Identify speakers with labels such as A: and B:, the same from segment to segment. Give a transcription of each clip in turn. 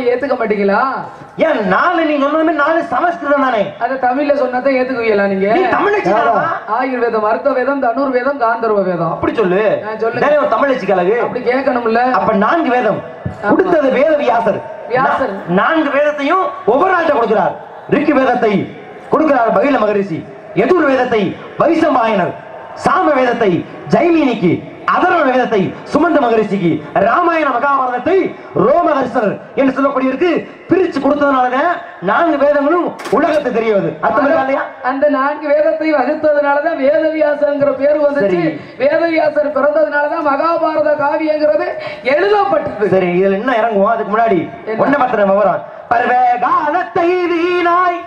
A: ஏத்துக்க மாட்டீங்களா
B: ஏன் நாலு நீ சொன்னதுமே நாலு சமஸ்கிருதம் தானே
A: அத தமிழ்ல சொன்னதை ஏத்துக்குவீங்களா நீங்க
B: நீ தமிழ் வச்சுக்காதா
A: ஆயுர்வேதம் மருத்துவ வேதம் தனுர் வேதம் காந்தர்வ வேதம்
B: அப்படி சொல்லு
A: ஆ, சொல்லுங்க.
B: தானே ஒரு தமிழ் வச்சுக்கலகு
A: அப்படி கேட்கணும்ல
B: அப்ப நான்கு வேதம் கொடுத்தது வேத வியாசர்
A: வியாசர்.
B: நா- நான்கு வேதத்தையும் ஒவ்வொரு ஆள்கிட்ட கொடுக்கிறார் ரிக்கு வேதத்தை கொடுக்கிறார் பகில மகரிஷி எதுர் வேதத்தை வைசம்பாயனர் சாம வேதத்தை ஜைமினிக்கு அதர்வ வேதத்தை சுமந்த மகரிஷிக்கு ராமாயண மகாபாரதத்தை ரோமஹர்ஷர் என்று சொல்லக்கூடியவருக்கு பிரிச்சு கொடுத்ததுனாலதான் நான்கு வேதங்களும் உலகத்துக்கு தெரிய வருது அர்த்தம் இருக்கா இல்லையா
A: அந்த நான்கு வேதத்தை வகுத்ததுனாலதான் வேதவியாசங்கிற பேர் வந்துச்சு
B: சரி.
A: வேதவியாசர் பிறந்ததுனாலதான் மகாபாரத காவியங்கிறது எழுதப்பட்டது
B: சரி இதுல என்ன இறங்குவோம் அதுக்கு முன்னாடி
A: என்ன?
B: ஒன்ன பத்திர விவரம் பருவ காலத்தை வீணாய்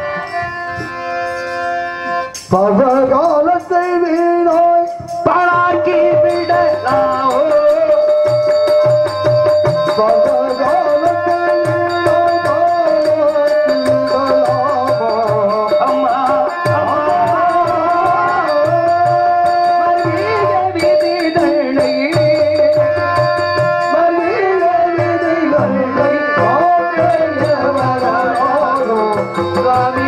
C: பவகாலத்தை வீணாய்
B: பாழாக்கி விடலாவோ
C: பவகாலத்தை வீணாய் பாழாக்கிடலாமா.
B: அம்மா அம்மா
A: மல்லிகை விதிதழை,
C: மல்லிகை விதிகளை காக்கைய வரலாறும்
A: சுவாமி,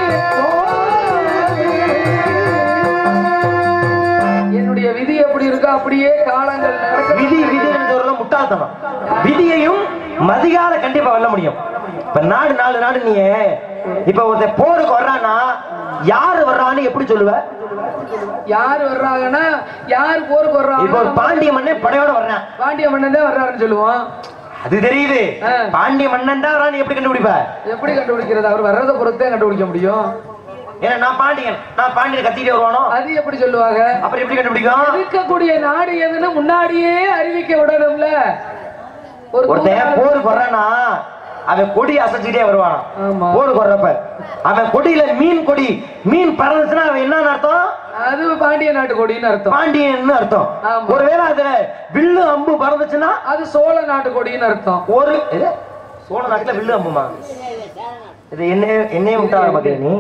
A: என்னுடைய விதி எப்படி இருக்கோ அப்படியே காலங்கள் நடக்க
B: விதி விதி சொல்ற முட்டாள்தனம் விதியையும் மதியால கண்டிப்பா வெல்ல முடியும் இப்ப நாடு நாலு நாடு நீ இப்ப ஒருத்தன் போருக்கு வர்றான்னா யாரு வர்றான்னு எப்படி சொல்லுவ
A: யார் வர்றாங்கன்னா யார் போருக்கு
B: இப்ப ஒரு
A: வர்றாங்க
B: பாண்டிய மன்னன் படையோட வர்றான்
A: பாண்டிய மன்னன் தான் வர்றாருன்னு சொல்லுவோம்
B: அது தெரியுது
A: ஆ.
B: பாண்டிய மன்னன் தான் வர்றான்னு எப்படி கண்டுபிடிப்ப
A: எப்படி கண்டுபிடிக்கிறது அவர் வர்றதை பொறுத்தே கண்டுபிடிக்க முடியும்
B: ஏன்னா நான் பாண்டியன் நான் பாண்டியன் கத்திட்டே வருவானோ
A: அது எப்படி சொல்லுவாங்க
B: அப்புறம் எப்படி கண்டுபிடிக்கும்
A: இருக்கக்கூடிய நாடு எதுன்னு முன்னாடியே அறிவிக்க விடணும்ல ஒரு
B: ஒருத்தன்
A: தூதர்
B: போருக்கு வர்றானா அவன் கொடி அசைச்சுட்டே வருவான்
A: ஆமா.
B: போருக்கு வர்றப்ப அவன் கொடியில மீன் கொடி மீன் பறந்துச்சுன்னா அவன் என்னன்னு அர்த்தம்
A: அது பாண்டிய நாட்டு கொடின்னு அர்த்தம்
B: பாண்டியன்னு அர்த்தம்
A: ஆமா.
B: ஒருவேளை அதுல வில்லு அம்பு பறந்துச்சுன்னா
A: அது சோழ நாட்டு கொடின்னு அர்த்தம்
B: ஒரு எது? சோழ நாட்டுல வில்லு அம்புமா இது என்ன என்னைய முட்டாள பாக்குற நீ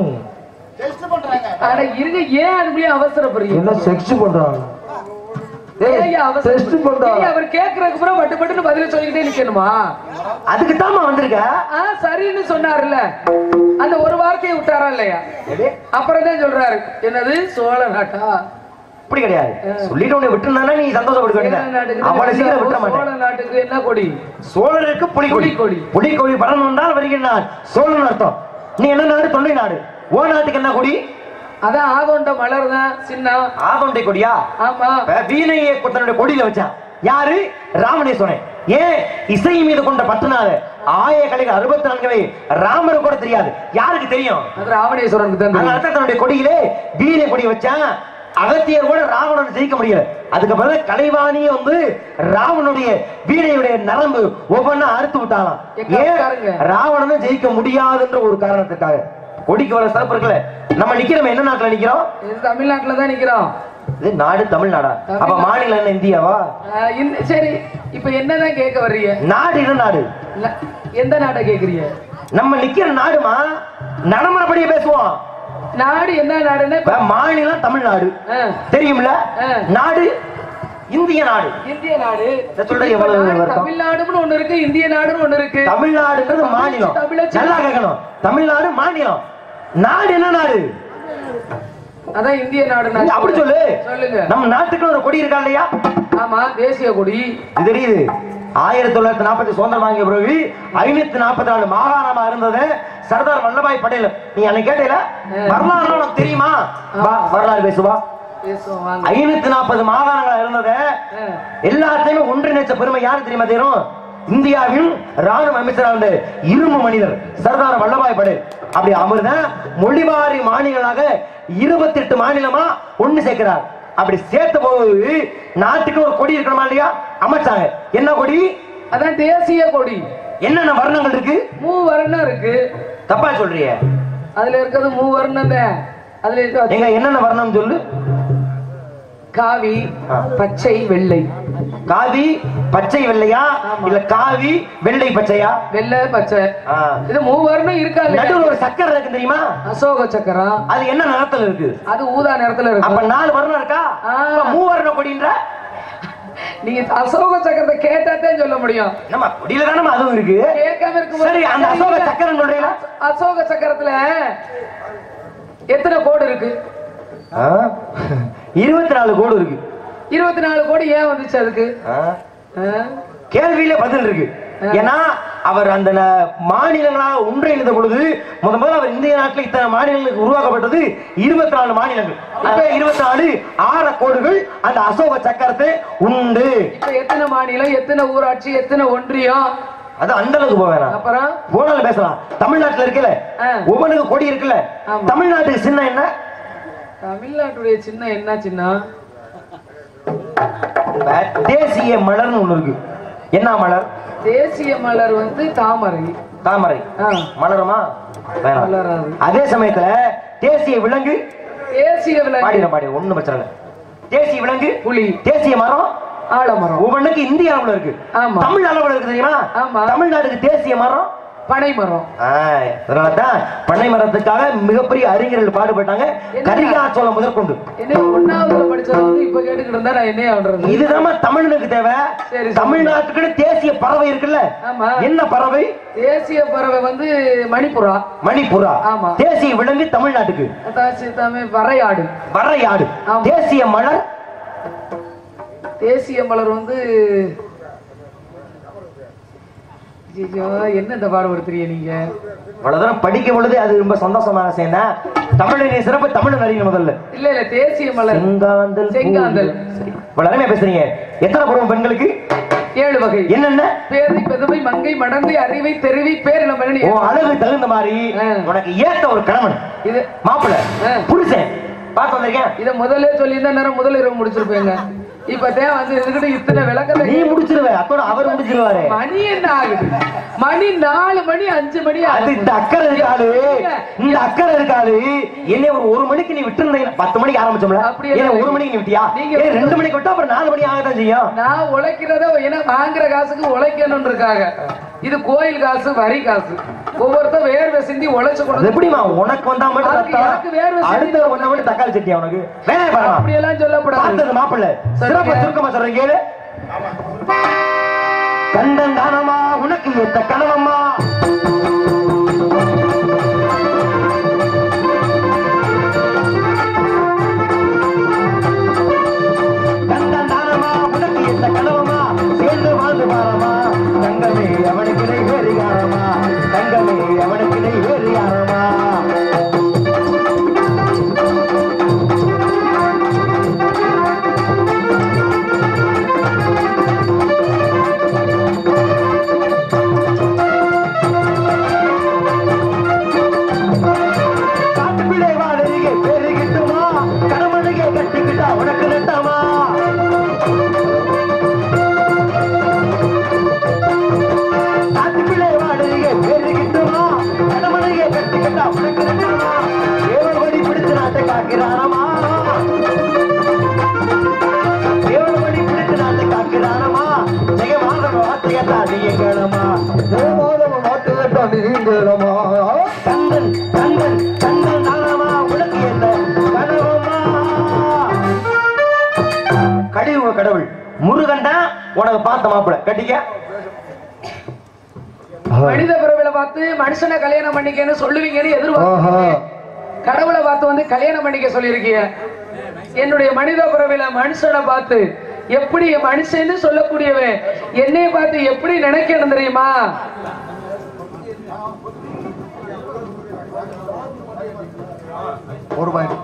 A: அட இருங்க ஏன் அதுக்குள்ளே அவசரப்படுறீங்க
C: என்ன செக்ஸ் பண்றாங்க
A: ஏன் ஐயா
C: டெஸ்ட்
A: அவசரப்படுறீங்க?
C: பண்றாங்க
A: ஏய், அவர் கேக்குறதுக்கு அப்புறம் பட்டு பட்டுன்னு பதில சொல்லிக்கிட்டே நிக்கணுமா
B: அதுக்கு தாமா வந்திருக்க
A: ஆ சரின்னு சொன்னாருல்ல அந்த ஒரு வார்த்தையை விட்டாரா இல்லையா
B: எது?
A: அப்புறம் தான் சொல்றாரு என்னது சோழ நாட்டா
B: அப்படி கிடையாது சொல்லிட்டு உன்னை விட்டுருந்தானே நீ சந்தோஷப்படுக்க
A: சோழ
B: வேண்டியது
A: நாட்டுக்கு
B: அவ்வளவு சீக்கிரம் விட்டுற
A: சோழ
B: மாட்டேன்
A: நாட்டுக்கு என்ன கொடி
B: சோழருக்கு புலிகொடி
A: புலிக்கொடி.
B: புலிகொடி பறந்து வந்தால் வருகின்றான் சோழன் அர்த்தம் நீ என்ன நாடு தொண்டை நாடு ஓ நாட்டுக்கு என்ன கொடி
A: அதான் ஆதோண்ட மலர் தான் சின்னம்
B: ஆதொண்டை கொடியா
A: ஆமா
B: இப்ப வீணையை தன்னுடைய கொடியில வச்சான் யாரு ராமனேஸ்வரன் ஏன் இசை மீது கொண்ட பற்றுனால ஆய கலைகள் அறுபத்தி நான்கு ராமர் கூட தெரியாது யாருக்கு தெரியும்
A: அது ராவணேஸ்வரனுக்கு தான்
B: அதனால
A: தெரியும்.
B: தான் தன்னுடைய கொடியிலே வீணை கொடி வச்சான் அகத்தியர் கூட ராவணன் ஜெயிக்க முடியல அதுக்கப்புறம் கலைவாணியே வந்து ராவனுடைய வீணையுடைய நரம்பு ஒவ்வொன்னா அறுத்து விட்டாலாம்
A: எங்க
B: ஏன்
A: உட்காருங்க.
B: ராவணனும் ஜெயிக்க முடியாதுன்ற ஒரு காரணத்துக்காக கொடிக்கு வர சிறப்பு இருக்குல்ல நம்ம நிக்கிறோம் என்ன நாட்டுல நிக்கிறோம்
A: இது தமிழ்நாட்டுல தான் நிக்கிறோம்
B: இது நாடு தமிழ்நாடா அப்ப மாநிலம் என்ன இந்தியாவா
A: ஆஹ் இந்த- சரி இப்ப என்னதான் கேட்க வர்றீங்க
B: நாடு என்ன நாடு
A: ந- எந்த நாட்டை கேக்குறீங்க
B: நம்ம நிக்கிற நாடுமா நடைமுறைப்படியே பேசுவோம்
A: நாடு என்ன நாடுன்னு
B: இப்ப மாநிலம் தமிழ்நாடு
A: ஆஹ்,
B: தெரியும்ல
A: ஆ.
B: நாடு இந்திய நாடு
A: இந்திய நாடு
B: இதை சொல்றது
A: இப்ப
B: எவ்வளவு
A: நாடு
B: வருத்தம்?
A: தமிழ்நாடுன்னு ஒண்ணு இருக்கு இந்திய நாடுன்னு ஒண்ணு இருக்கு
B: தமிழ்நாடுன்றது மாநிலம்
A: தமிழச்சி.
B: நல்லா கேட்கணும் தமிழ்நாடு மாநிலம் நாடு என்ன நாடு
A: அதான் இந்திய நாடு நான்
B: அப்படி சொல்லு
A: சொல்லுங்க
B: நம்ம நாட்டுக்கு ஒரு கொடி இருக்கா இல்லையா
A: ஆமா தேசிய கொடி
B: இது தெரியுது ஆயிரத்தி தொள்ளாயிரத்தி நாற்பத்தி சுதந்திரம் வாங்கிய பிறகு ஐநூத்தி நாற்பத்தி நாலு மாகாணமா இருந்தது சர்தார் வல்லபாய் பட்டேல் நீ அன்னைக்கு கேட்டீல வரலாறு உனக்கு தெரியுமா வா வரலாறு பேசுவா
A: பேசுவோம் வாங்க
B: ஐநூத்தி நாற்பது மாகாணங்களா இருந்தது
A: ஆஹ்,
B: எல்லாத்தையுமே ஒன்றிணைச்ச பெருமை யாரு தெரியுமா தெரியும் இந்தியாவின் ராணுவ அமைச்சராக இருந்த இரும்பு மனிதர் சர்தார் வல்லபாய் படேல் அப்படி அமர்ந்த மொழிவாரி மாநிலங்களாக இருபத்தி எட்டு மாநிலமா ஒண்ணு சேர்க்கிறார் அப்படி சேர்த்த போது நாட்டுக்கு ஒரு கொடி இருக்கணுமா இல்லையா அமைச்சாங்க என்ன கொடி
A: அதான் தேசிய கொடி
B: என்னென்ன வர்ணங்கள் இருக்கு
A: மூவர்ணம் இருக்கு
B: தப்பா சொல்றிய
A: அதுல இருக்கிறது மூவர்ணம் தான் அதுல இருக்க
B: எங்க என்னென்ன வர்ணம் சொல்லு
A: காவி
B: ஆ.
A: பச்சை வெள்ளை
B: காவி பச்சை வெள்ளையா
A: ஆமா.
B: இல்ல காவி வெள்ளை பச்சையா
A: வெள்ளை பச்சை
B: ஆ.
A: இது மூவர்ணம் இருக்கா இல்லையா?
B: நடுவுல ஒரு சக்கரை இருக்கு தெரியுமா
A: அசோக சக்கரம்
B: அது என்ன நிறத்துல இருக்கு
A: அது ஊதா நிறத்துல
B: அப்ப
A: இருக்கு
B: நாலு வர்ணம் இருக்கா
A: ஆ.
B: அப்ப மூவர்ண கொடின்ற
A: நீங்க அசோக சக்கரத்தை கேட்டாதான் சொல்ல முடியும்
B: நம்ம கொடியில தானே அதுவும் இருக்கு
A: கேட்காம இருக்கும்
B: சரி அந்த அசோக சக்கரம் சொல்றீங்களா
A: அசோக சக்கரத்துல எத்தனை கோடு இருக்கு
B: இருபத்தி நாலு கோடு இருக்கு
A: இருபத்தி நாலு கோடி ஏன் வந்துச்சு அதுக்கு
B: ஆ?
A: ஆ?
B: கேள்வியில பதில் இருக்கு ஏன்னா அவர் அந்த ந- மாநிலங்களாக ஒன்றிணைந்த பொழுது முத முதல்ல அவர் இந்திய நாட்டில் இத்தனை மாநிலங்களுக்கு உருவாக்கப்பட்டது இருபத்தி நாலு மாநிலங்கள் இப்ப இருபத்தி நாலு ஆற கோடுகள் அந்த அசோக சக்கரத்தை உண்டு
A: இப்ப எத்தனை மாநிலம் எத்தனை ஊராட்சி எத்தனை ஒன்றியம்
B: அது அந்த அளவுக்கு போக வேணாம்
A: அப்புறம்
B: போனாலும் பேசலாம் தமிழ்நாட்டுல இருக்குல்ல
A: ஆ.
B: ஒவ்வொன்றுக்கு கொடி இருக்குல்ல
A: ஆமா.
B: தமிழ்நாட்டுக்கு சின்ன என்ன
A: தமிழ்நாட்டுடைய சின்ன என்ன சின்னம்
B: இப்ப தேசிய மலர்னு ஒண்ணு இருக்கு என்ன மலர்
A: தேசிய மலர் வந்து தாமரை
B: தாமரை
A: ஆ.
B: மலருமா வேணாம்
A: மலராது
B: அதே சமயத்துல தேசிய விலங்கு
A: தேசிய விலங்கு
B: பாடிட பாடி ஒண்ணும் பிரச்சனை இல்லை தேசிய விலங்கு
A: புலி
B: தேசிய மரம்
A: ஆலமரம்
B: ஒவ்வொன்றுக்கு இந்திய அளவுல இருக்கு
A: ஆமா.
B: தமிழ் அளவுல இருக்கு தெரியுமா
A: ஆமா.
B: தமிழ்நாட்டுக்கு தேசிய மரம்
A: பனை மரம்
B: ஆஹ், அதனாலதான் பண்ணை மரத்துக்காக மிகப்பெரிய அறிஞர்கள் பாடுபட்டாங்க
A: என்ன?
B: கரிகாச்சோளம் முதற்கொண்டு
A: என்ன ஒன்னாவதுல படிச்சது வந்து இப்ப கேட்டுக்கிட்டு இருந்தா நான் என்ன பண்றது
B: இதுதான் தமிழனுக்கு தேவை
A: சரி, சரி.
B: தமிழ்நாட்டுக்கு தேசிய பறவை இருக்குல்ல
A: ஆமா.
B: என்ன பறவை
A: தேசிய பறவை வந்து மணிப்புறா
B: மணிப்புறா
A: ஆமா.
B: தேசிய விலங்கு தமிழ்நாட்டுக்கு
A: அதாச்சும் தமிழ் வரையாடு
B: வரையாடு
A: ஆமா.
B: தேசிய மலர்
A: தேசிய மலர் வந்து ஐயோ, என்ன இந்த பாடுபடுத்துறீங்க நீங்க
B: இவ்வளவு தூரம் படிக்கும் பொழுது அது ரொம்ப சந்தோஷமான விஷயம் தான் தமிழின் சிறப்பு தமிழ் அறியணும் முதல்ல
A: இல்ல இல்ல தேசிய மலர்
B: செங்காந்தல்
A: செங்காந்தல்.
B: பூ. சரி. இவ்வளவு அருமையா பேசுறீங்க எத்தனை பருவம் பெண்களுக்கு
A: ஏழு வகை
B: என்னென்ன
A: பேதை பெதுமை மங்கை மடந்தை அறிவை தெரிவி பேரிளம்
B: ஓ அழகு தகுந்த மாதிரி
A: ஆ.
B: உனக்கு ஏத்த ஒரு கணவன்
A: இது
B: மாப்பிள்ளை
A: ஆ.
B: புருஷன் பார்த்து வந்திருக்கேன்
A: இத முதல்ல சொல்லியிருந்தா நேரம் முதல் இரவு முடிச்சிருப்பேங்க இப்ப தேவை வந்து இதுக்கிட்ட இத்தனை விளக்கத்தை
B: நீ முடிச்சிருவ அத்தோட அவர் முடிச்சிருவாரு
A: மணி என்ன ஆகுது மணி நாலு மணி அஞ்சு மணி
B: அது
A: ஆகுது.
B: இந்த அக்கறை இருக்காது இந்த அக்கறை இருக்காது என்னை ஒரு ஒரு மணிக்கு நீ விட்டு பத்து மணிக்கு ஆரம்பிச்சோம்ல
A: அப்படி எல்லாம்
B: என்ன ஒரு
A: இல்லை.
B: மணிக்கு நீ விட்டியா
A: நீங்க
B: ஏன் ரெண்டு மணிக்கு விட்டா அப்புறம் நாலு மணி ஆகத்தான் செய்யும்
A: நான் உழைக்கிறத ஏன்னா வாங்குற காசுக்கு உழைக்கணும்னு இருக்காங்க இது கோயில் காசு வரி காசு ஒவ்வொருத்தர் வேர்வை சிந்தி உழைச்சு
B: அது
A: கொண்டு
B: எப்படிமா உனக்கு வந்தா மட்டும்
A: அதுக்கு
B: ரத்தம்,
A: எனக்கு வேர்வை சிந்தி
B: அடுத்த வந்தா மட்டும் தக்காளி சட்னி உனக்கு வேலையை பாருமா
A: அப்படியெல்லாம் சொல்லக்கூடாது
B: பார்த்தது மாப்பிள்ளை
A: சொல்லுங்க.
B: சிறப்பா சுருக்கமா சொல்றேன் கேளு கண்டன் தானமா உனக்கு ஏத்த கனவம்மா கண்டன் தானமா உனக்கு ஏத்த கனவம்மா சேர்ந்து வாழ்ந்து பாரமா தங்கமே அவனுக்கு இணை வேறு யாரமா தங்கமே அவனுக்கு இணை வேறு யாரமா காட்டுப்பிள்ளை வாடகையை பெருகிட்டுமா கடமழையை கட்டிக்கிட்டா உனக்கு நட்டமா காட்டுப்பிள்ளை வாடகையை பெருகிட்டுமா கடமழையை கட்டிக்கிட்டா உனக்கு நட்டமா ஏவல் வடி பிடிச்சு நாட்டை காக்கிறானமா ஏவல் வடி பிடிச்சு நாட்டை காக்கிறானமா ஜெயமாதவ வார்த்தையத்தா நீ எங்களமா
C: தேவாதவ மாட்டுவேட்டா நீங்களமா
B: கந்தன் கந்தன் கந்தன் தானமா உனக்கு என்ன கனவமா கழிவு கடவுள் முருகன் தான் உனக்கு பார்த்த மாப்பிள கட்டிக்க
A: மனித பிறவில பார்த்து மனுஷனை கல்யாணம் பண்ணிக்கன்னு சொல்லுவீங்கன்னு
C: ஆஹா.
A: எதிர்பார்த்து கடவுளை பார்த்து வந்து கல்யாணம் பண்ணிக்க சொல்லியிருக்கீங்க என்னுடைய மனித பிறவில மனுஷனை பார்த்து எப்படி மனுஷன்னு சொல்லக்கூடியவன் என்னைய பார்த்து எப்படி நினைக்கணும் தெரியுமா
C: ஒரு பாயிண்ட்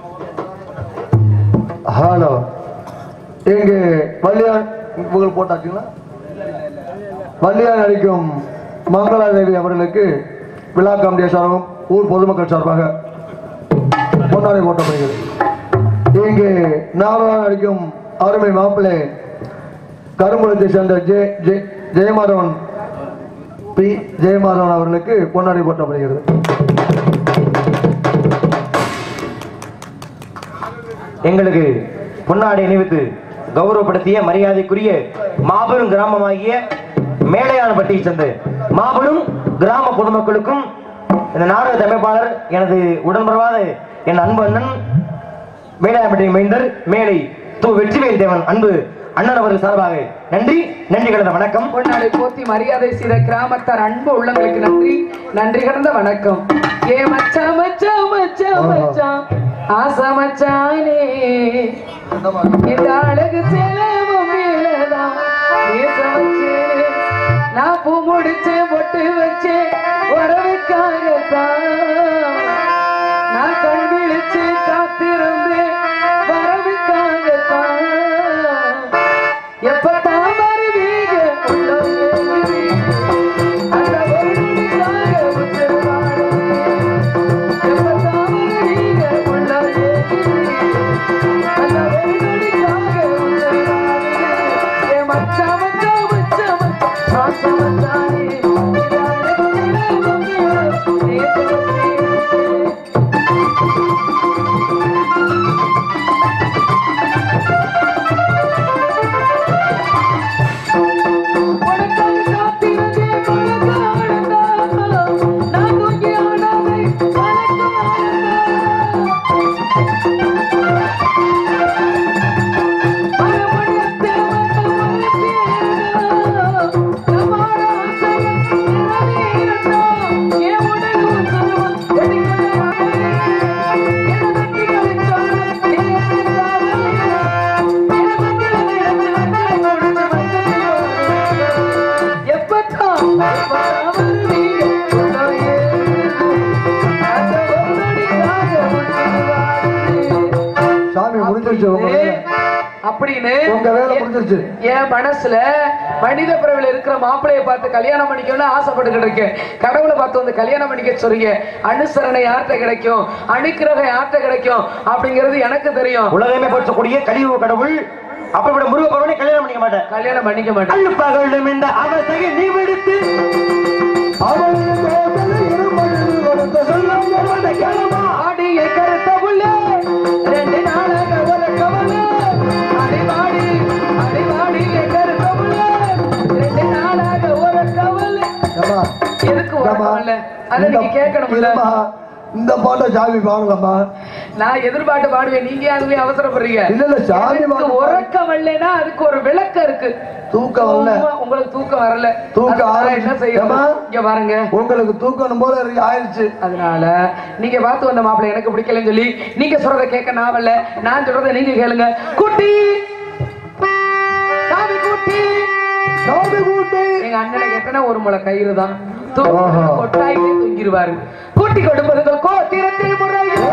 C: ஹலோ இங்கு வள்ளியான் புகழ் போட்டாச்சுங்களா வள்ளியான் அளிக்கும் மங்களாதேவி அவர்களுக்கு விழா கமிட்டிய சார்பும் ஊர் பொதுமக்கள் சார்பாக பொன்னாடை போட்டப்படுகிறது இங்கு நாராயணன் அளிக்கும் அருமை மாப்பிள்ளை கருங்குளத்தை சேர்ந்த ஜெ ஜெ ஜெயமாதவன் பி ஜெயமாதவன் அவர்களுக்கு பொன்னாடை போட்டப்படுகிறது
B: எங்களுக்கு பொன்னாடை அணிவித்து கௌரவப்படுத்திய மரியாதைக்குரிய மாபெரும் கிராமமாகிய மேலையானப்பட்டியை சேர்ந்த மாபெரும் கிராம பொதுமக்களுக்கும் இந்த நாடக அமைப்பாளர் எனது உடன்பரவாத என் அன்பு அண்ணன் மேலையாம்பட்டி மைந்தர் மேலை து வெற்றிவேல் தேவன் அன்பு அண்ணன் அவர்கள் சார்பாக நன்றி நன்றி கலந்த வணக்கம்
A: பொன்னாடை போத்தி மரியாதை செய்த கிராமத்தார் அன்பு உள்ளங்களுக்கு நன்றி நன்றி கடந்த வணக்கம் ஏ மச்சான் மச்சான் மச்சான் மச்சான் ஆசை மச்சானே இந்த அழகு செலவும் மேலதான் பேச வச்சேன் நான் பூ முடிச்சேன் பொட்டு வச்சேன் வரவுக்காகத்தான் நான் கண் விழிச்சு காத்திருந்தேன் வரவுக்காகத்தான் எப்பத்தான் வருவீங்க உள்ள ஏறுவீங்க. அந்த ஒரு நொடிக்காக உச்சரிப்பாடுவீங்க. எப்பத்தான் வருவீங்க உள்ள ஏறுவீங்க. அந்த ஒரு நொடிக்காக உச்சரிப்பாடுவீங்க. என் மச்சான், மச்சான், மச்சான், மச்சான், ஆசை மச்சானே. இது அழகு நிலவும் நிலவும் நேசம் நேசம். உனக்காக காத்திருந்தேன் உனக்கு ஆனந்தம். நான் தூங்கி ஆடாதை உனக்கு ஆனந்தம். மறுபடியும் தேவன் நம்மோட ஆசைகள் நிறைவேறட்டும். என் உடல் உற்சவம் வெடிக்கட்டும். என் வெற்றிகளின் சொர்க்கம் நிறைவேறட்டும். என் மக்களை நினைச்சு முடிச்சு வந்ததையோ. எப்பத்தான் வருவீங்க நான் ஏறுது. அந்த ஒரு நொடிக்காக உச்சிடுவாரு.
C: சாமி முடிஞ்சிருச்சு உங்க வேலை.
A: அப்படின்னு
C: உங்க வேலை முடிஞ்சிருச்சு
A: என் மனசுல மனித பிறவில இருக்கிற மாப்பிளைய பார்த்து கல்யாணம் பண்ணிக்கணும்னு ஆசைப்பட்டுக்கிட்டு இருக்கேன் கடவுளை பார்த்து வந்து கல்யாணம் பண்ணிக்க சொல்றீங்க அனுசரணை யார்கிட்ட கிடைக்கும் அனுக்கிரகம் யார்கிட்ட கிடைக்கும் அப்படிங்கிறது எனக்கு தெரியும்
B: உலகமே போற்றக்கூடிய கலியுக கடவுள் அப்படிப்பட்ட முருகப்பெருமனை கல்யாணம் பண்ணிக்க மாட்டேன்
A: கல்யாணம் பண்ணிக்க மாட்டேன்
B: அள்ளு பகலும் இந்த அவசகை நீ விடுத்து
C: அவளுடைய தோட்டலை இருமொழி கொடுத்த சொல்லும் எவனை கேளுமா?
A: ஆடிய கருத்த புள்ள ரெண்டு நாளாக ஒரு கவலை அடிவாடி அடிவாடி கருத்த புள்ள ரெண்டு நாளாக ஒரு கவலை
C: ஏம்மா,
A: எதுக்கு ஒரு
C: ஏம்மா,
A: கவலை அதை
C: இந்த-
A: நீங்க கேட்கணும்ல
C: இரும்மா, இந்த பாட்டை சாமி பாடலம்மா
A: நான் எதிர்பார்த்து பாடுவேன் நீங்க அதுவே அவசரப்படுறீங்க
C: இல்ல, இல்ல, சாமி
A: எனக்கு
C: பாட்டு-
A: உறக்கம் வரலன்னா அதுக்கு ஒரு விளக்கம் இருக்கு
C: தூக்கம் வரல
A: சும்மா உங்களுக்கு தூக்கம் வரல
C: தூக்கம்
A: அதனால
C: ஆரம்பிச்சு-
A: என்ன செய்யணும்
C: ஏம்மா?
A: இங்க பாருங்க
C: உங்களுக்கு தூக்கணும் போல இருக்கு ஆயிடுச்சு
A: அதனால நீங்க பார்த்து வந்த மாப்பிள்ளை எனக்கு பிடிக்கலன்னு சொல்லி நீங்க சொல்றத கேட்க நான் வரல நான் சொல்றத நீங்க கேளுங்க குட்டி சாமி குட்டி
C: சாமி கூட்டி
A: எங்க அண்ணனை கேட்டனா ஒரு முளை கயிறு தான்
C: ஆஹா.
A: கொட்டாயிலே தூங்கிடுவாரு கூட்டி கொடுப்பதுகள் கோ திரத்தில் முறையில்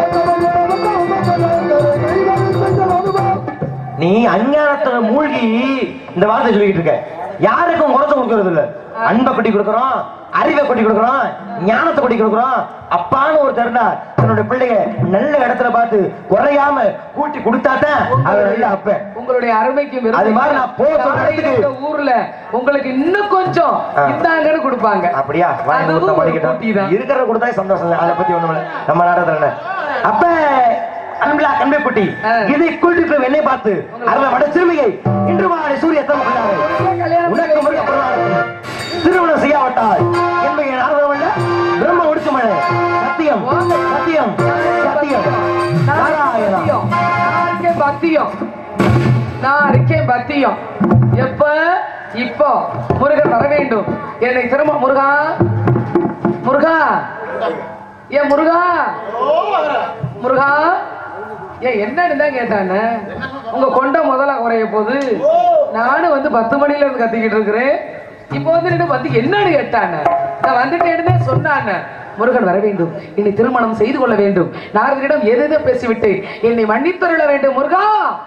B: நீ அஞ்ஞானத்துல மூழ்கி இந்த வார்த்தை சொல்லிக்கிட்டு இருக்க யாருக்கும் குறைச்சு கொடுக்கறது இல்ல அன்பை கொட்டி கொடுக்கறோம் அறிவை கொட்டி கொடுக்கறோம் ஞானத்தை கொட்டி கொடுக்கறோம் அப்பான்னு ஒரு தருணா தன்னுடைய பிள்ளைய நல்ல இடத்துல பார்த்து குறையாம கூட்டி கொடுத்தாதான் அது நல்ல அப்பன்
A: உங்களுடைய அருமைக்கு
B: அது மாதிரி நான் போக சொல்ற இடத்துக்கு-
A: ஊர்ல உங்களுக்கு இன்னும் கொஞ்சம்
B: ஆ.
A: இந்தாங்கன்னு கொடுப்பாங்க
B: அப்படியா வாங்கி
A: அதுவும்
B: கொடுத்தா
A: ஒரு
B: படிக்கட்டும்
A: கூட்டிதான்.
B: இருக்கிற கொடுத்தா சந்தோஷம் தான். அதை பத்தி ஒண்ணும் இல்ல நம்ம நாடகத்துல என்ன அப்ப அன்பலா கண்மை குட்டி
A: ஆ.
B: இதை கூட்டிட்டு என்னை பார்த்து அருள வட சிறுமியை இன்று மாலை சூரிய தம்
A: கல்யாணம்
B: உனக்கு முருக பெருமாள் திருமணம் செய்யாவிட்டால் என்பதை நாரதம் அல்ல பிரம்ம ஒடிச்சு மழை சத்தியம் சத்தியம் சத்தியம் நாராயணா
A: நான் இருக்கேன் பத்தியம் நான் இருக்கேன் பத்தியம் எப்ப இப்போ முருகன் வர வேண்டும் என்னை திரும்ப முருகா முருகா ஏன் முருகா முருகா ஏன் என்னன்னு தான் கேட்டானே உங்க கொண்ட முதல்ல குறைய போது நானும் வந்து பத்து மணில இருந்து கத்திக்கிட்டு இருக்கிறேன் இப்போ வந்து நின்னு வந்து என்னன்னு கேட்டானே நான் வந்துட்டேன்னு சொன்னானே முருகன் வர வேண்டும் என்னை திருமணம் செய்து கொள்ள வேண்டும் நாரதனிடம் எது எதை பேசிவிட்டு என்னை மன்னித்தருள வேண்டும் முருகா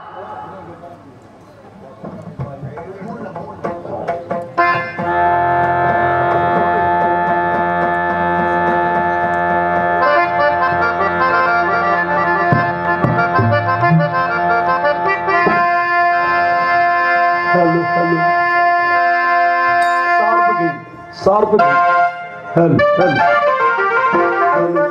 C: ஹலோ ஹலோ சார்புகை சார்புகை ஹலோ ஹலோ ஹலோ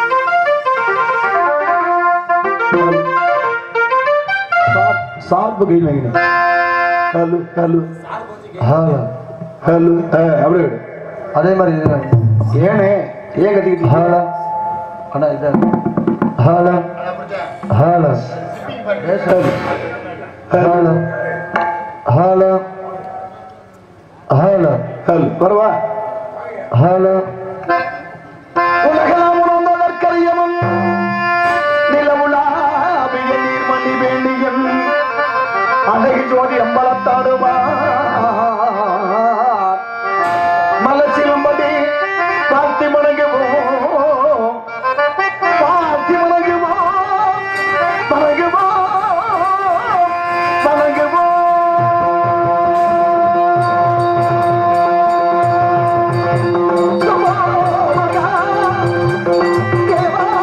C: சார்புகை வைங்க ஹலோ ஹலோ ஹலோ ஹலோ அப்படி அதே மாதிரி இதுதான். ஏனே ஏன் கத்திக்கிட்டு ஹலோ அண்ணா இதான் hello hello hello hello hello hello
D: ஹல் பரவா
C: ஹலோ
D: உலகம் உணர்ந்ததற்கரியவன் நிலவுலாவிய நீர்மணி வேண்டியன் அழகு ஜோதி அம்பலத்தாடுவா மலச்சிலம்படி பார்த்தி மணங்குவோம் பார்த்தி மணங்குவோம் மணங்குவோம் மணங்குவோம்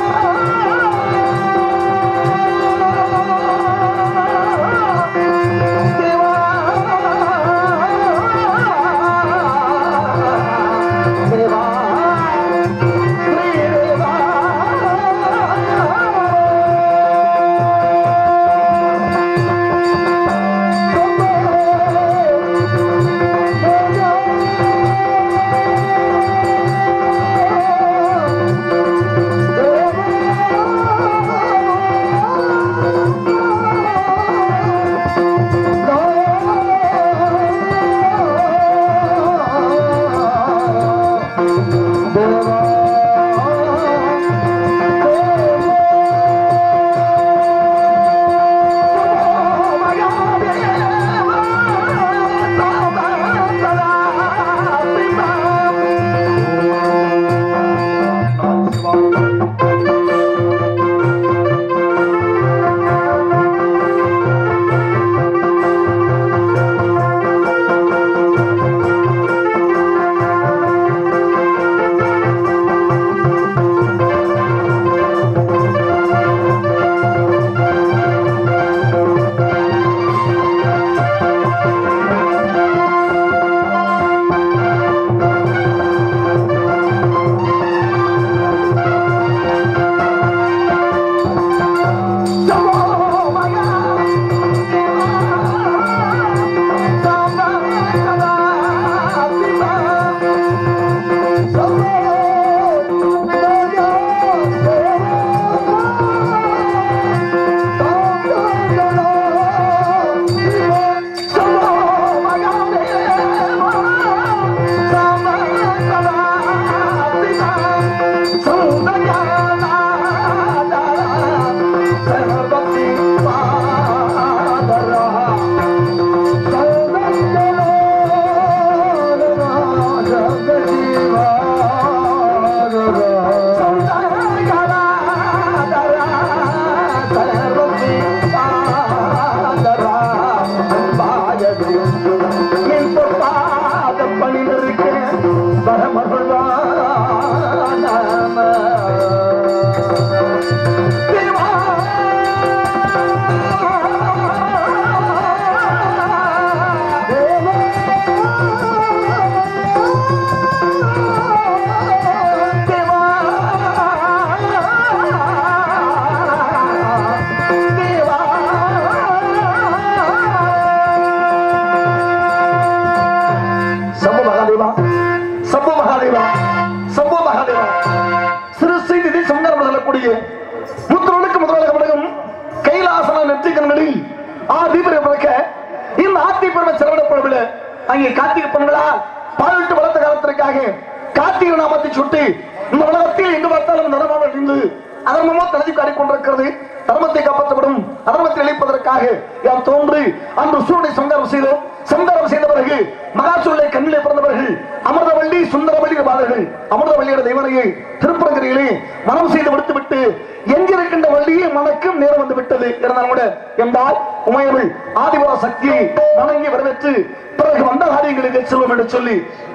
D: சம்பு மகாதேவா சம்பு மகாதேவா சம்பு மகாதேவா சிறு செய்தி சங்கரம் சொல்லக்கூடிய முத்திரனுக்கு முதலாக விலகும் கைலாசன நெற்றிக்கண்களில் ஆ தீபரை பிறக்க இந்த ஆத்தி பெருமை செலவிடப்படவில்லை அங்கே கார்த்திகை பெண்களா பாலிட்டு வளர்த்த காலத்திற்காக கார்த்திகை நாமத்தை சுட்டி இந்த உலகத்தில் எங்கு பார்த்தாலும் நடமாட இருந்து அதர்மமோ தனதி காட்டிக்கொண்டிருக்கிறது தர்மத்தை காப்பாற்றப்படும் அதர்மத்தை அழிப்பதற்காக யார் தோன்று அன்று சூழலை சங்காரம் செய்தோம் சங்காரம் செய்த பிறகு மகாசூழலை கண்ணிலே பிறந்தவர்கள் அமிர்தவள்ளி சுந்தரவள்ளி பாதர்கள் அமிர்தவள்ளியோட தெய்வனையை திருப்பரங்கரையிலே மனம் செய்து விடுத்துவிட்டு எங்கிருக்கின்ற வள்ளியை மணக்கும் நேரம் வந்து விட்டது இருந்தாலும் கூட என்றால் உமையவள் ஆதிபுர சக்தியை வணங்கி வரவேற்று பிறகு வந்த காரியங்களுக்கு செல்வோம் என்று சொல்லி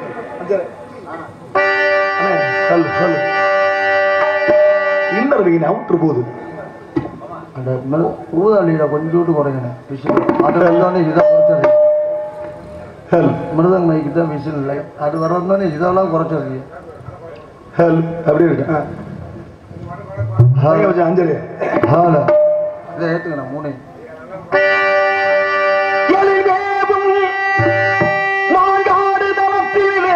D: சொல்லு சொல்லு இன்னொரு அவுற்று போகுது
C: அந்த மெல் ஊதாளியில கொஞ்சோண்டு குறைக்கணும் விசில் அது வந்தானே இதை குறைச்சது
D: ஹெல்
C: மிருதங்க மைக்கு தான் விசில் இல்லை அது வர்றதுனாலே இதெல்லாம் குறைச்சது
D: ஹெல் அப்படி இருக்கு ஆ. கையை வச்சு அஞ்சலி
C: ஹால இதை ஏற்றுக்கணும் மூணு
D: எழில்வேவும் மாங்காடு தளத்திலே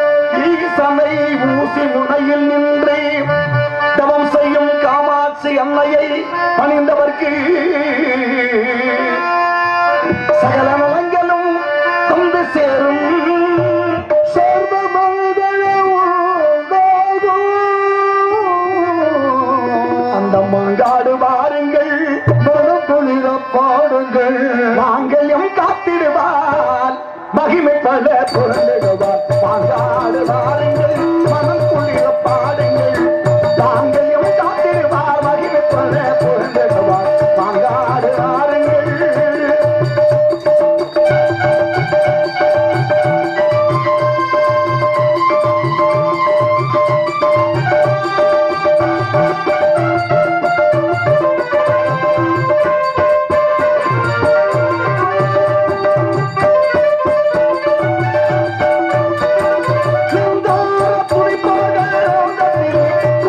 D: ஈசனை ஊசி முனையில் நின்று தவம் செய்யும் காமாட்சி அன்னை அன்னையை பணிந்தவர்க்கு சகல நலங்களும் வந்து சேரும் சர்வ மங்களம் உண்டாகும். அந்த மாங்காடு வாருங்கள் மனப்பொழில பாடுங்கள் மாங்கல்யம் காத்திடுவார் மகிமை பல புரண்டிடுவார் மாங்காடு வாருங்கள் மனம் குளிர பாடுங்கள் மாங்கல்யம் காத்திடுவார் மகிமை பல புரண்டிடுவார் மாங்காடு வாருங்கள் செந்தார புலிப்பாக உலகத்திலே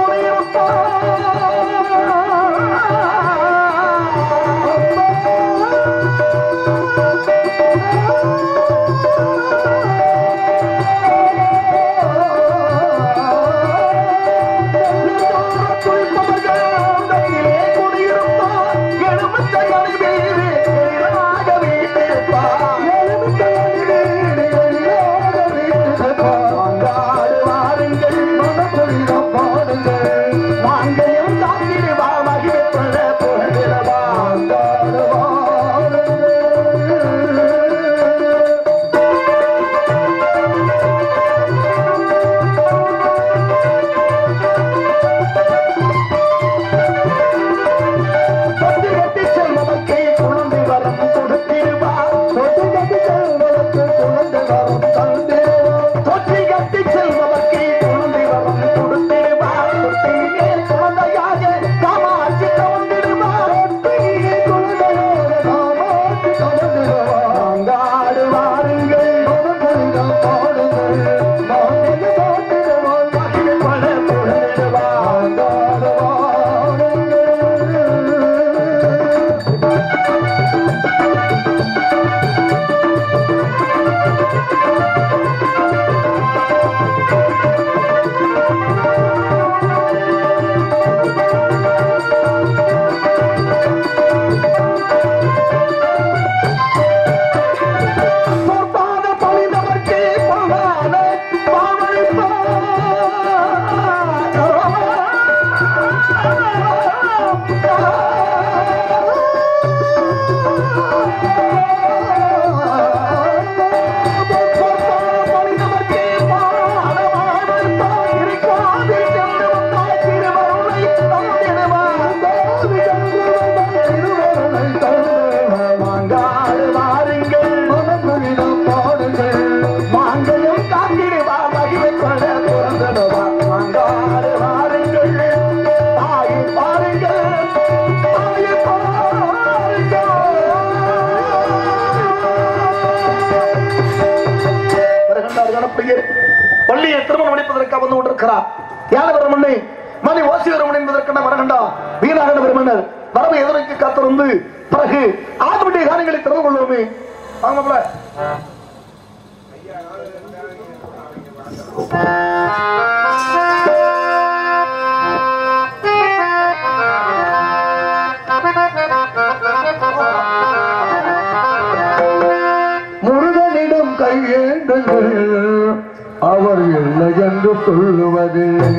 D: தொட்டுக்கட்டி செல்வமக்கு குழந்தை வரம் கொடுத்திருவார் தொட்டுக்கட்டி செல்வமக்கு குழந்தை வரம் தந்திருவார் தொட்டிக்கட்டி செல்வமக்கு குழந்தை வரம் கொடுத்திருவார் தொட்டியிலே குழந்தையாக காமாட்சி கவர்ந்திடுவார் தொட்டியிலே குழந்தையாக காமாட்சி கவர்ந்திடுவார் மாங்காடு வாருங்கள் மனமொழிகள் பாடுங்கள் மாநில பாட்டுகள் மகிழ் பல புகழிடுவார் மாங்காடு வாருங்கள் பொற்பாத பணிந்தவர்க்கு பொன்னான மாங்காடு வாருங்கள் மனங்குளிரம் பாடுங்கள் மாங்கல்யம் காத்திடுவா மகிமை கொள்ள பிறந்தடுவா மாங்காடு வாருங்கள் தாயை பாருங்கள் தாயை பாருங்கள் கணப்பையர் பள்ளியை திருமணம் முடிப்பதற்காக வந்து கொண்டிருக்கிறார் யானை வருமண்ணே மணி ஓசி வரும் என்பதற்கான வரகண்டா வீராகண்ட வருமன்னர் வரவை எதிர்க்கு காத்திருந்து பிறகு ஆட்டுடைய காரியங்களை திறந்து கொள்வோமே ஆமாப்ல
C: முருகனிடம் கையேண்டுங்கள் அவர் இல்லை என்று சொல்லுவதில்லை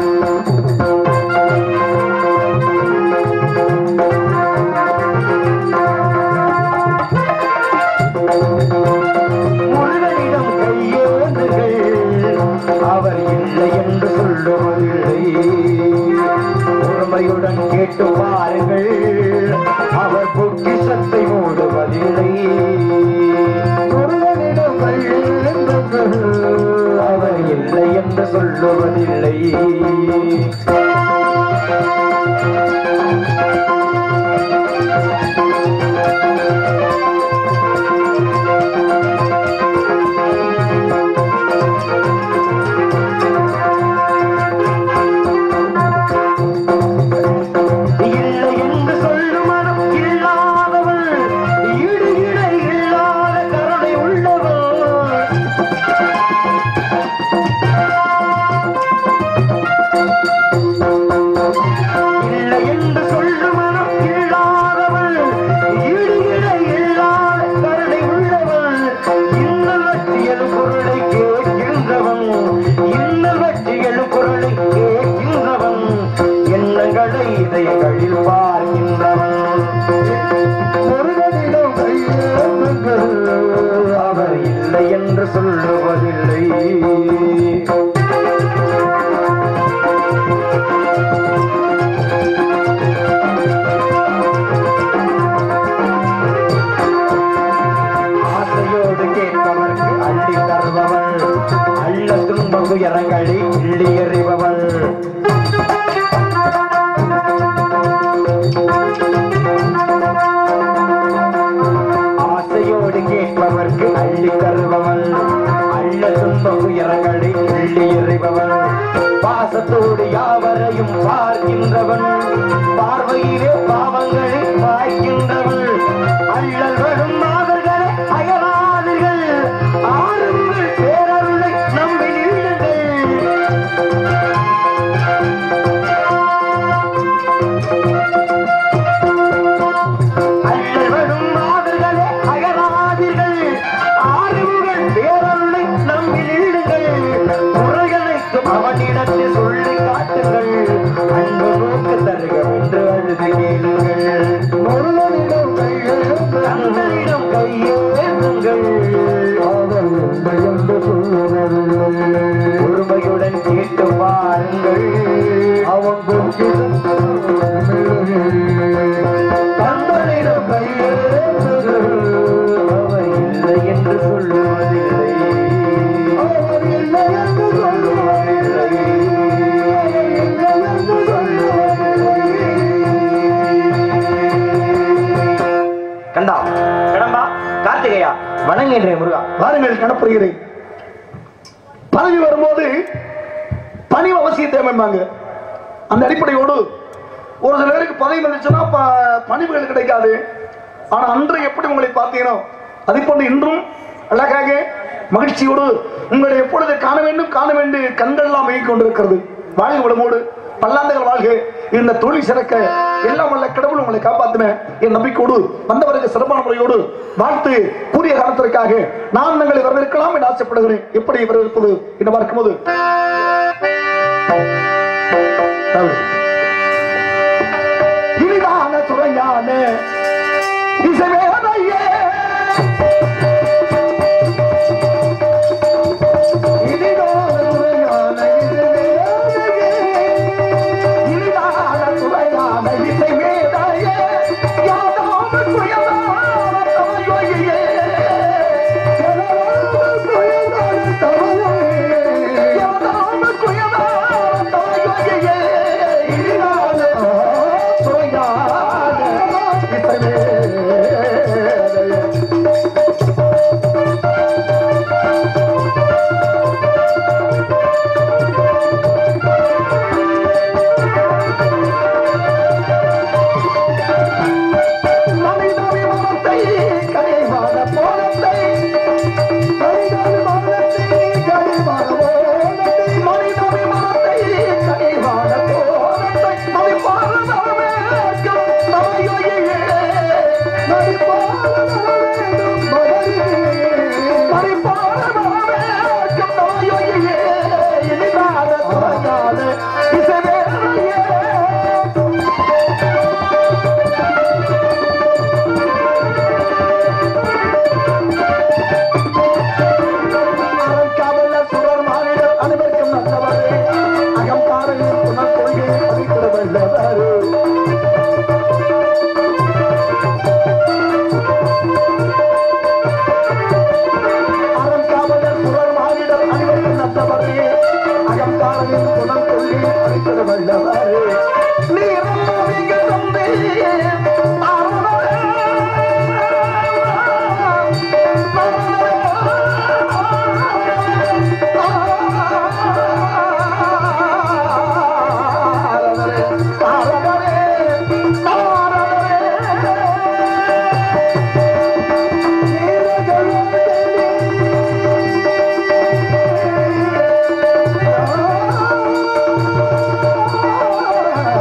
B: முருகனிடம் கையேந்துகள் அவர் இல்லை என்று சொல்லுவதில்லை பொறுமையுடன் கேட்டு பாருங்கள் அவர் பொக்கிஷத்தை மூடுவதில்லை
C: முருகனிடம் கையேண்டுங்கள்
B: அவர் இல்லை என்று சொல்லுவதில்லை இல்லை என்று சொல்லும் மனம் இல்லாதவள் ஈடு இணை இல்லாத கருணை உள்ளவள் இல்லை என்று சொல்லுவதில்லை ஆசையோடு கேட்பவர்க்கு அள்ளி தருபவள் அள்ள துன்ப துயரங்களை கிள்ளி எறிபவள் ஆசையோடு கேட்பவர்க்கு அள்ளி தருபவள் அள்ள துன்ப துயரங்களை கிள்ளி எறிபவள் பாசத்தோடு யாவரையும் பார்க்கின்றவன் பார்வையிலே பாவங்களை வாய்க்கின்றவள் அள்ளல் வரும் மாதர்களே அயலாதீர்கள் ஆறுங்கள் பேரருளை நம்பி நீடுங்கள் அள்ளல்வரும் மாதர்களே அகராதீர்கள் ஆறுங்கள் பேரருளை நம்பி நீடுங்கள் முறையனைக்கும் அவனிடத்தில் சொல்லி காட்டுங்கள் அன்பு நோக்கு தருக என்று அழுது கேளுங்கள் முருகனிடம் கையெழுந்து தங்களிடம் கையேந்துங்கள் அவர் உண்டு என்று சொல்லுவதில்லை பொறுமையுடன் கேட்டு பாருங்கள் அவன் தங்களிடம் கையேந்துங்கள் அவர் இல்லை என்று சொல்லுவதில்லை அவர் இல்லை என்று சொல்லுவதில்லை இல்லை என்று சொல்லுவதில்லை கண்டா கடம்பா கார்த்திகையா வணங்குகின்றேன் முருகா
D: வாருங்கள் கணப்படுகிறேன் பதவி வரும்போது பணிவு அவசியம் தேவைம்பாங்க அந்த அடிப்படையோடு ஒரு சில பேருக்கு பதவி வந்துச்சுன்னா ப- பணிவுகள் கிடைக்காது ஆனா அன்று எப்படி உங்களை பார்த்தீனோ அதை போன்று இன்றும் அழகாக மகிழ்ச்சியோடு உங்களை எப்பொழுது காண வேண்டும் காண வேண்டும் கண்கள் எல்லாம் இயங்கிக் கொண்டிருக்கிறது வாழ்க வளமோடு பல்லாண்டுகள் வாழ்க இந்த தொழில் சிறக்க எல்லாம் வல்ல கடவுள் உங்களை காப்பாத்தின என் நம்பிக்கையோடு வந்தவருக்கு சிறப்பான முறையோடு வாழ்த்து கூறிய காலத்திற்காக நான் உங்களை வரவேற்கலாம் என்று ஆசைப்படுகிறேன் எப்படி வரவேற்பது என்று பார்க்கும்போது இனிதான சுவையான இசைவேதையே இனிதான சுவையான இசைவேதையே இனிதான சுவையான இசைவேதையே யாதாம சுயதான தமையோயே யாதாம சுயதான தமையோயே யாதாம சுயதான தமையோயே இனிதான சுவையான இசைவேதையே மனிதவி மனத்தை கனிவான போலத்தை மனிதவி மனத்தை கனிவான போலத்தை மனிதவி மனத்தை கனிவான போலத்தை மதிப்பான நலமேற்கும் நமையோயே மதிப்பான நலமேற்கும் மகரியே மதிப்பான நலமேற்கும் நமையோயே இனிதான துறையான இசைவேலையே அறங்காவல சுடர் மாநிலம் அனைவருக்கும் நல்லவரே அகம் காரையும் புனர் கொள்கை அளித்திட வல்லவரே அறங்காவல சுடர் மாநிலம் அனைவருக்கும் நல்லவரே அகம் காரையும் புனர் கொள்கை அளித்திட வல்லவரே நீரமிக தந்தை ஆ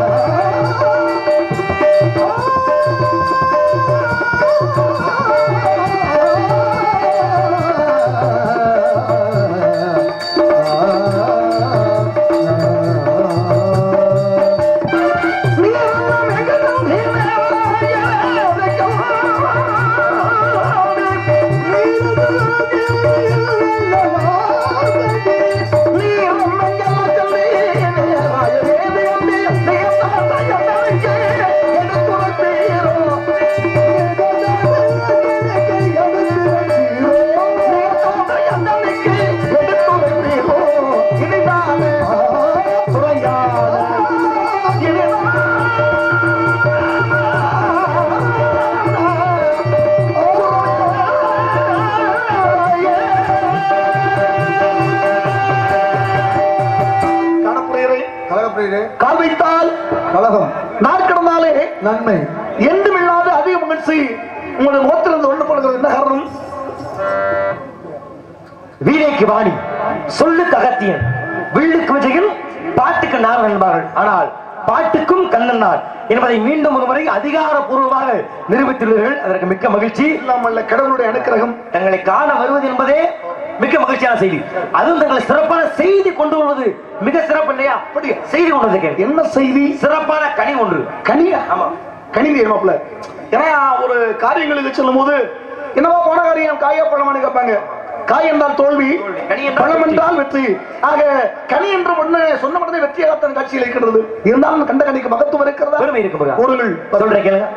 C: இது
D: கால் வைத்தால்
C: கழகம்
D: நாள் கடந்தாலே
C: நன்மை
D: என்றுமில்லாத அதிக மகிழ்ச்சி உங்களுடைய முகத்திலிருந்து ஒன்று போடுகிறது என்ன காரணம்
B: வீணைக்கு வாணி சொல்லுக்கு அகத்தியன் வில்லுக்கு விஜயன் பாட்டுக்கு நார் என்பார்கள் ஆனால் பாட்டுக்கும் கண்ணன்னார் என்பதை மீண்டும் ஒரு முறை அதிகாரப்பூர்வமாக நிரூபித்துள்ளீர்கள் அதற்கு மிக்க மகிழ்ச்சி
D: இல்லாமல் கடவுளுடைய அனுக்கிரகம்
B: தங்களை காண வருவது என்பதே மிக மகிழ்ச்சியான செய்தி அதுவும் தங்களை சிறப்பான செய்தி கொண்டு வருவது மிக சிறப்பு இல்லையா அப்படி செய்தி கொண்டு வந்திருக்கேன்
D: என்ன செய்தி
B: சிறப்பான கனி ஒன்று
D: கனியா
B: ஆமா
D: கனி தெரியுமாப்ல ஏன்னா ஒரு காரியங்களுக்கு சொல்லும் போது என்னவோ போன காரியம் காயா பழமானு கேட்பாங்க காய் என்றால் தோல்வி
B: கனி என்றால்
D: பழம்
B: வெற்றி.
D: என்றால் வெற்றி ஆக கனி என்ற ஒண்ணு சொன்ன உடனே வெற்றியாகத்தான் காட்சியில் இருக்கிறது இருந்தாலும் கண்ட கனிக்கு மகத்துவம் இருக்கிறதா
B: பெருமை இருக்கு முருகா.
D: கூறுகள்
B: சொல்றேன் கேளுங்க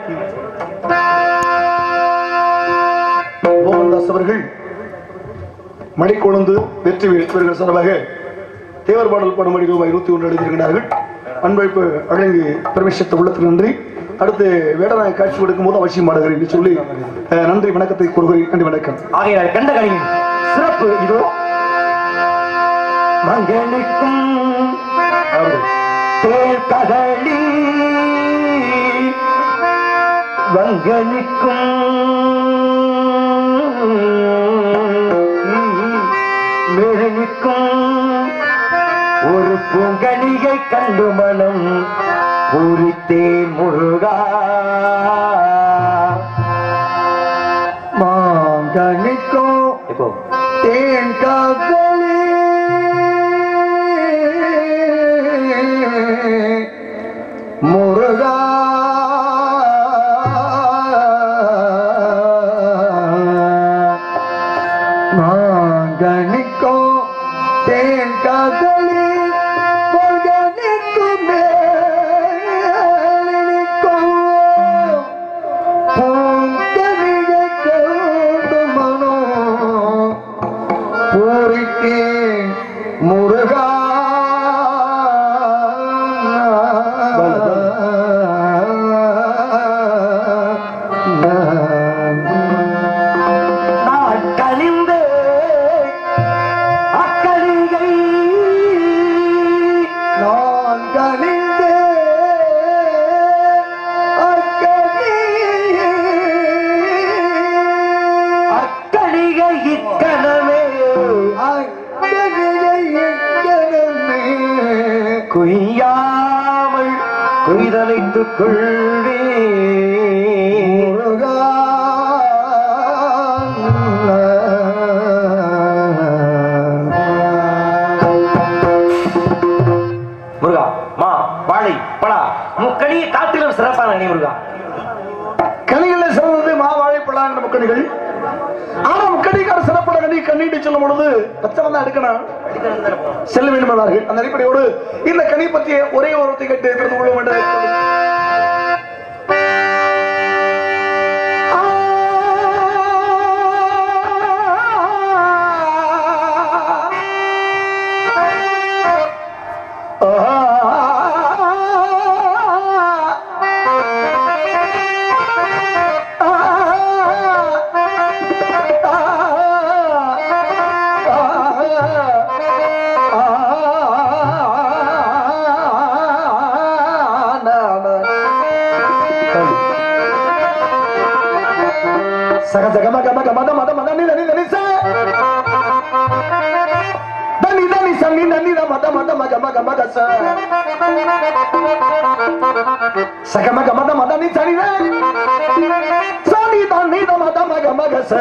D: மோகன்தாஸ் அவர்கள் மணிக்கொழுந்து வெற்றி இவர்கள் சார்பாக தேவர் பாடல் பாடும்படி ரூபாய் இருபத்தி ஒன்று எழுதியிருக்கிறார்கள் அன்பளிப்பு வழங்கி பிரவேசித்த உள்ளத்துக்கு நன்றி அடுத்து வேடநாயக காட்சி கொடுக்கும் போது அவசியம் பாடுகிறேன் என்று சொல்லி அஹ், நன்றி வணக்கத்தை கூறுகிறேன் நன்றி வணக்கம்
B: ஆகையால் கண்ட கனியின் சிறப்பு இதோ மங்கனுக்கும் தேர் கதளி வங்கனுக்கும் மெருனுக்கும் ஒரு பூங்கனிகை கண்டு மனம் பூரித்தேன் முருகா
C: மாங்கனிக்கோ
B: இப்போ
C: தேன் காக்கலி முருகா மாங்கனிக்கோ தேன் காக்கலி முருகனிக்கும் மேலினிக்கும் பூங்கனிகை கண்டு மனோ பூரிக்கே முருகா
B: நான் கனிந்து அக்கலிகை
C: நான் கனிந்தே அக்கனியே
B: அக்கலிகை இக்கணமே குய்யாமல் குய்தலைத்துக் கொள்வே முருகா மா வாழை பழா முக்கணியை காட்டிலும் சிறப்பான அணி முருகா
D: கனிகளில் சிறந்தது மாவாழைப்பழம் என்ற முக்கணிகள் ஆனா முக்கணிக்கார சிறப்பட கனி கண்ணீட்டு சொல்லும் பொழுது பச்சை வந்தா எடுக்கணும் செல்ல வேண்டுமானார்கள் அந்த அடிப்படையோடு இந்த கனி பற்றிய ஒரே ஒருத்தை கேட்டு தெரிந்து கொள்ள வேண்டும் சக சக மக மக மத மத மத நி நி நி ச தனி தனி சனி நனி த மத மத மக மக மக ச சக மக மத மத நி சனி ர சனி தனி த மத மக மக ச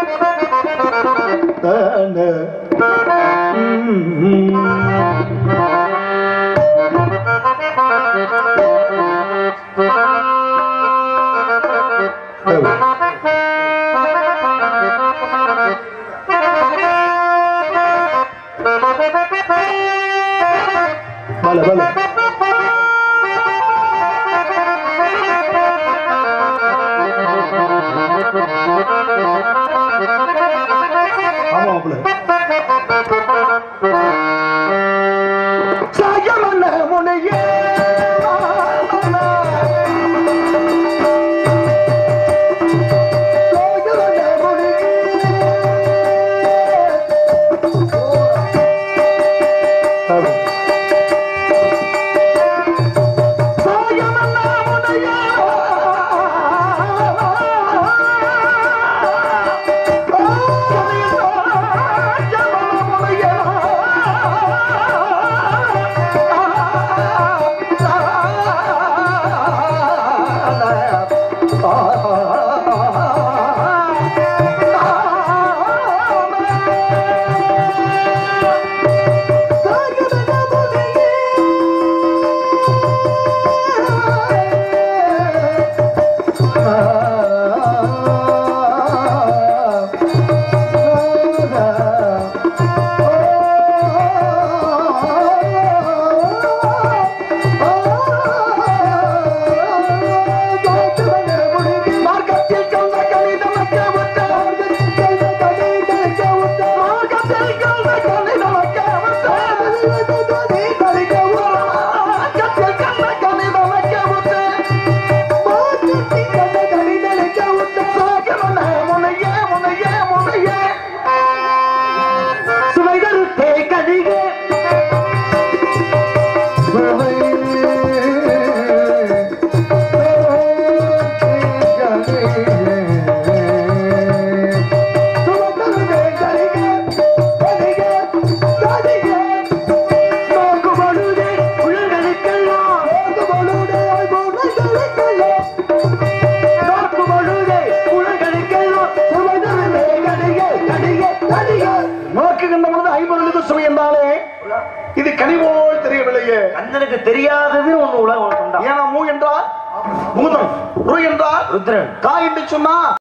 D: தன Vale, vale. ஆமா மாப்பிள்ள சாயமல்ல முனையே ஐம்பொருளுக்கு சுவை என்றாலே இது கனிவோல் தெரியவில்லையே
B: கண்ணனுக்கு தெரியாதது ஒண்ணு உலகம் உண்டா
D: ஏன்னா மூ என்றால் பூதம் ரு என்றால்
B: ருத்ரன்
D: கா என்று சொன்னா